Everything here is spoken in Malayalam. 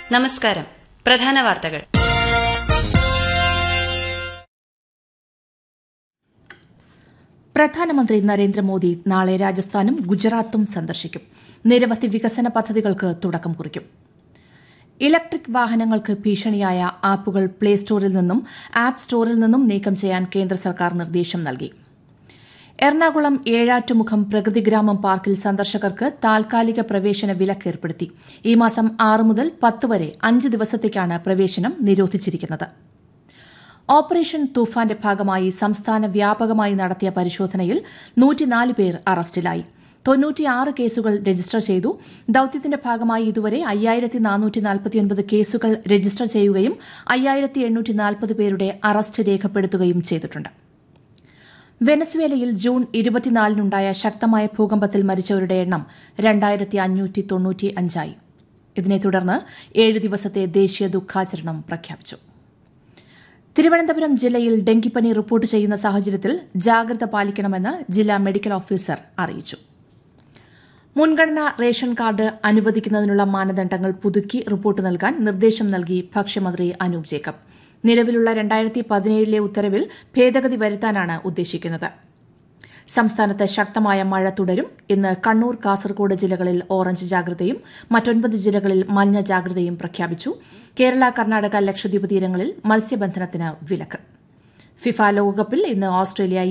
നമസ്കാരം പ്രധാന വാർത്തകൾ പ്രധാനമന്ത്രി നരേന്ദ്രമോദി നാളെ രാജസ്ഥാനും ഗുജറാത്തും സന്ദർശിക്കും നിരവധി വികസന പദ്ധതികൾക്ക് തുടക്കം കുറിക്കും ഇലക്ട്രിക് വാഹനങ്ങൾക്ക് ഭീഷണിയായ ആപ്പുകൾ പ്ലേ സ്റ്റോറിൽ നിന്നും ആപ്പ് സ്റ്റോറിൽ നിന്നും നീക്കം ചെയ്യാൻ കേന്ദ്ര സർക്കാർ നിർദ്ദേശം നൽകി എറണാകുളം ഏഴാറ്റുമുഖം പ്രകൃതിഗ്രാമം പാർക്കിൽ സന്ദർശകർക്ക് താൽക്കാലിക പ്രവേശന വിലക്ക് ഏർപ്പെടുത്തി ഈ മാസം ആറ് മുതൽ പത്ത് വരെ അഞ്ച് ദിവസത്തേക്കാണ് പ്രവേശനം നിരോധിച്ചിരിക്കുന്നത് ഓപ്പറേഷൻ തൂഫാന്റെ ഭാഗമായി സംസ്ഥാന വ്യാപകമായി നടത്തിയ പരിശോധനയിൽ നൂറ്റിനാല് പേർ അറസ്റ്റിലായി തൊണ്ണൂറ്റിയാറ് കേസുകൾ രജിസ്റ്റർ ചെയ്തു ദൌത്യത്തിന്റെ ഭാഗമായി ഇതുവരെ അയ്യായിരത്തി നാനൂറ്റി നാൽപ്പത്തിയൊൻപത് കേസുകൾ രജിസ്റ്റർ ചെയ്യുകയും അയ്യായിരത്തി എണ്ണൂറ്റി നാൽപ്പത് പേരുടെ അറസ്റ്റ് രേഖപ്പെടുത്തുകയും ചെയ്തിട്ടുണ്ട് വെനസ്വേലയിൽ ജൂൺ ഇരുപത്തിനാലിനുണ്ടായ ശക്തമായ ഭൂകമ്പത്തിൽ മരിച്ചവരുടെ എണ്ണം രണ്ടായിരത്തി അഞ്ഞൂറ്റി തൊണ്ണൂറ്റി അഞ്ചായി ഇതിനെ തുടർന്ന് ഏഴ് ദിവസത്തെ ദേശീയ ദുഃഖാചരണം പ്രഖ്യാപിച്ചു തിരുവനന്തപുരം ജില്ലയിൽ ഡെങ്കിപ്പനി റിപ്പോർട്ട് ചെയ്യുന്ന സാഹചര്യത്തിൽ ജാഗ്രത പാലിക്കണമെന്ന് ജില്ലാ മെഡിക്കൽ ഓഫീസർ അറിയിച്ചു മുൻഗണനാ റേഷൻ കാർഡ് അനുവദിക്കുന്നതിനുള്ള മാനദണ്ഡങ്ങൾ പുതുക്കി റിപ്പോർട്ട് നൽകാൻ നിർദ്ദേശം നൽകി ഭക്ഷ്യമന്ത്രി അനൂപ് ജേക്കബ് നിലവിലുള്ള രണ്ടായിരത്തി പതിനേഴിലെ ഉത്തരവിൽ ഭേദഗതി വരുത്താനാണ് ഉദ്ദേശിക്കുന്നത് സംസ്ഥാനത്ത് ശക്തമായ മഴ തുടരും ഇന്ന് കണ്ണൂർ കാസർഗോഡ് ജില്ലകളിൽ ഓറഞ്ച് ജാഗ്രതയും മറ്റൊൻപത് ജില്ലകളിൽ മഞ്ഞ ജാഗ്രതയും പ്രഖ്യാപിച്ചു കേരള കർണാടക ലക്ഷദ്വീപ് തീരങ്ങളിൽ മത്സ്യബന്ധനത്തിന് വിലക്ക് ഫിഫ ലോകകപ്പിൽ ഇന്ന് ഓസ്ട്രേലിയ